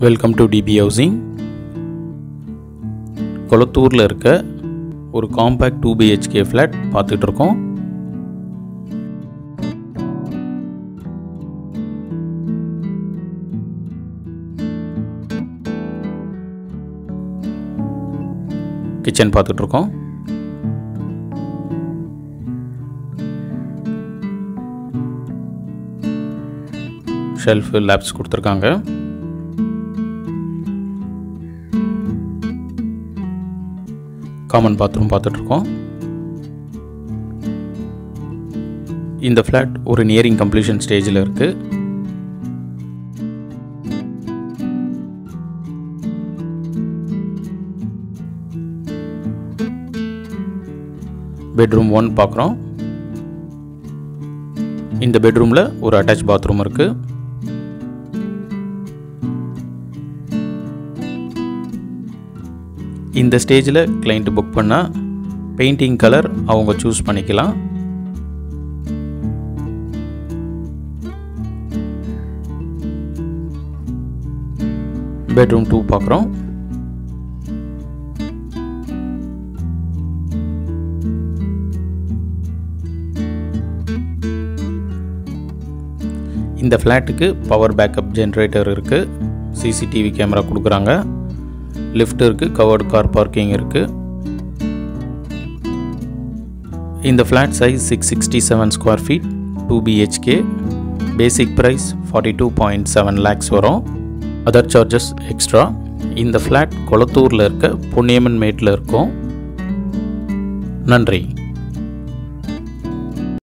welcome to DP housing கொளத்தூரில் இருக்க ஒரு காம்பேக்ட் டூ பிஹெச்கே ஃப்ளாட் பார்த்துட்டு இருக்கோம் கிச்சன் பார்த்துட்டு இருக்கோம் ஷெல்ஃபு லேப்ஸ் கொடுத்துருக்காங்க காமன் பாத்ரூம் பார்த்துட்ருக்கோம் இந்த ஃப்ளாட் ஒரு நியரிங் கம்ப்ளீஷன் ஸ்டேஜில் இருக்குது பெட்ரூம் ஒன் பார்க்குறோம் இந்த பெட்ரூமில் ஒரு அட்டாச் பாத்ரூம் இருக்குது இந்த ஸ்டேஜில் கிளைண்ட் புக் பண்ணால் பெயிண்டிங் கலர் அவங்க சூஸ் பண்ணிக்கலாம் பெட்ரூம் டூ பார்க்குறோம் இந்த ஃப்ளாட்டுக்கு பவர் பேக்கப் ஜென்ரேட்டர் இருக்குது சிசிடிவி கேமரா கொடுக்குறாங்க லிஃப்ட் இருக்குது கவர்டு கார் பார்க்கிங் இருக்குது இந்த flat size six sixty seven square feet two BHK basic price forty two point seven lakhs வரும் அதர் சார்ஜஸ் எக்ஸ்ட்ரா இந்த ஃப்ளாட் கொளத்தூரில் இருக்க பொன்னியம்மன் மேட்டில் இருக்கும் நன்றி